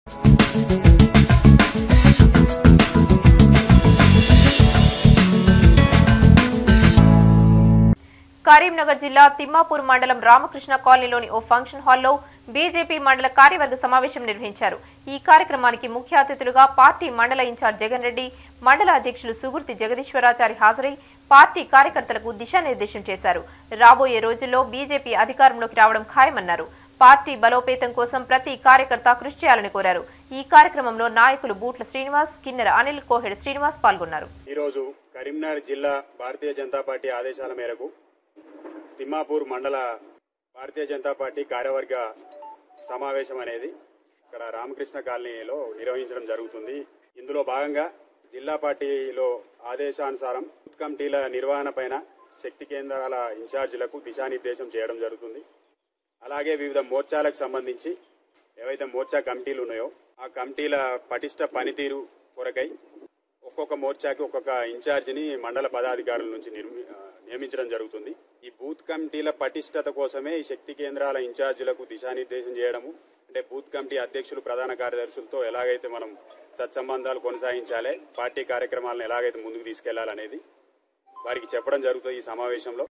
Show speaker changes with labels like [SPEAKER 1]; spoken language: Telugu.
[SPEAKER 1] కరీంనగర్ జిల్లా తిమ్మాపూర్ మండలం రామకృష్ణ కాలనీలోని ఓ ఫంక్షన్ హాల్లో బీజేపీ మండల కార్యవర్గ సమావేశం నిర్వహించారు ఈ కార్యక్రమానికి ముఖ్య అతిథులుగా పార్టీ మండల ఇన్ఛార్జ్ జగన్ రెడ్డి మండల అధ్యక్షులు సుగుర్తి జగదీశ్వరాచారి హాజరై పార్టీ కార్యకర్తలకు దిశానిర్దేశం చేశారు రాబోయే రోజుల్లో బీజేపీ అధికారంలోకి రావడం ఖాయమన్నారు పార్టీ బలోపేతం కోసం ప్రతి కార్యకర్త కృషి చేయాలని కోరారు ఈ కార్యక్రమంలో నాయకులు బూట్ల శ్రీనివాస్ కిన్నెర అనిల్ కోహెడ్ శ్రీనివాస్ పాల్గొన్నారు
[SPEAKER 2] ఈరోజు కరీంనగర్ జిల్లా భారతీయ జనతా పార్టీ ఆదేశాల మేరకు తిమ్మాపూర్ మండల భారతీయ జనతా పార్టీ కార్యవర్గ సమావేశం అనేది ఇక్కడ రామకృష్ణ కాలనీలో నిర్వహించడం జరుగుతుంది ఇందులో భాగంగా జిల్లా పార్టీలో ఆదేశానుసారం బూత్ కమిటీల నిర్వహణ పైన శక్తి కేంద్రాల ఇన్ఛార్జీలకు దిశానిర్దేశం చేయడం జరుగుతుంది అలాగే వివిధ మోర్చాలకు సంబంధించి ఏవైతే మోర్చా కమిటీలు ఉన్నాయో ఆ కమిటీల పటిష్ట పనితీరు కొరకై ఒక్కొక్క మోర్చాకి ఒక్కొక్క ఇన్ఛార్జిని మండల పదాధికారుల నుంచి నిర్మి- ఆ, నియమించడం జరుగుతుంది ఈ బూత్ కమిటీల పటిష్టత కోసమే ఈ శక్తి కేంద్రాల ఇన్ఛార్జీలకు దిశానిర్దేశం చేయడము అంటే బూత్ కమిటీ అధ్యక్షులు ప్రధాన కార్యదర్శులతో ఎలాగైతే మనం సత్సంబంధాలు కొనసాగించాలి పార్టీ కార్యక్రమాలను ఎలాగైతే ముందుకు తీసుకెళ్లాలనేది వారికి చెప్పడం జరుగుతుంది ఈ సమావేశంలో